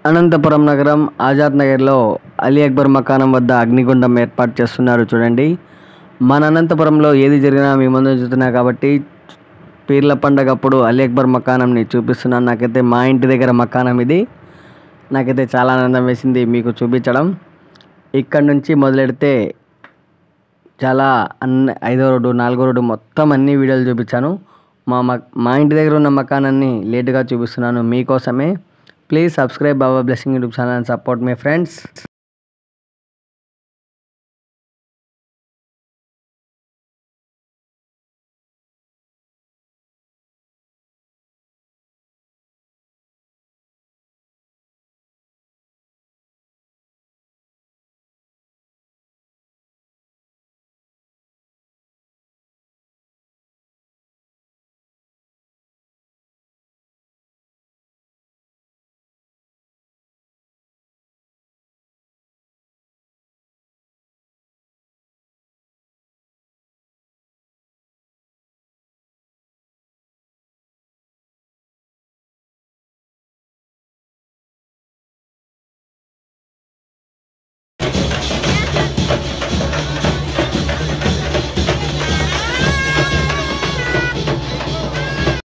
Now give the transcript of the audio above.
అనంతపురం నగరం ఆజాద్ నగర్లో అలీ అక్బర్ మకానం వద్ద అగ్నిగుండం ఏర్పాటు చేస్తున్నారు చూడండి మన అనంతపురంలో ఏది జరిగినా మీ ముందు చూస్తున్నా కాబట్టి పీర్ల పండగ అప్పుడు అలీ అక్బర్ మకానంని చూపిస్తున్నాను నాకైతే మా ఇంటి దగ్గర మకానం ఇది నాకైతే చాలా ఆనందం వేసింది మీకు చూపించడం ఇక్కడ నుంచి మొదలెడితే చాలా అన్ని ఐదో రోడ్డు నాలుగో రోడ్డు మొత్తం అన్ని వీడియోలు చూపించాను మా మక్- మా ఇంటి దగ్గర ఉన్న మకానాన్ని లేటుగా చూపిస్తున్నాను మీకోసమే please subscribe Baba blessing YouTube channel and support my friends